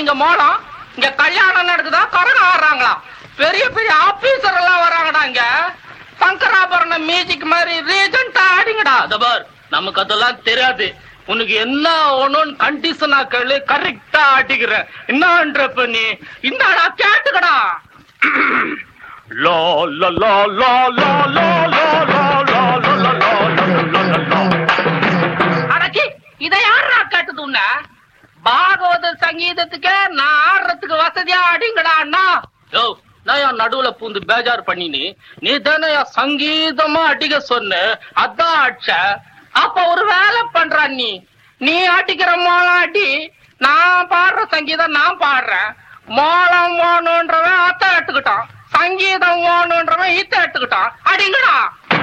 இங்க மோளம் இங்க கல்யாணம் நடக்குதா கரகம் ஆடுறாங்களா பெரிய பெரிய ஆபீசர் எல்லாம் வராங்கடா இங்க சங்கராபரணம் மியூசிக் மாதிரி ரீஜெண்டா ஆடிங்கடா அதபார் நமக்கு அதெல்லாம் தெரியாது உனக்கு என்ன ஒண்ணுன்னு கண்டிஷனா கேளு கரெக்டா ஆட்டிக்கிறேன் என்னன்றப்ப நீ இந்தாடா கேட்டுக்கடா லோ லோ லோ லோ லோ லோ லோ லோ லோ லோ லோ லோ லோ லோ லோ அடச்சி இதை யாரா கேட்டது உன்ன பாகவத சங்கீதத்துக்கு நான் ஆடுறதுக்கு வசதியா அடிங்கடா அண்ணா யோ நான் என் நடுவுல பூந்து பேஜார் பண்ணினி நீ தானே என் சங்கீதமா அடிக்க சொன்ன அதான் அடிச்ச அப்ப ஒரு வேலை பண்ற நீ நீ அடிக்கிற மோளம் அடி நான் பாடுற சங்கீதம் நான் பாடுறேன் மோளம் வேணுன்றவன் அத்தை எடுத்துக்கிட்டான் சங்கீதம் வேணுன்றவன் இத்த எடுத்துக்கிட்டான் அடிங்கடா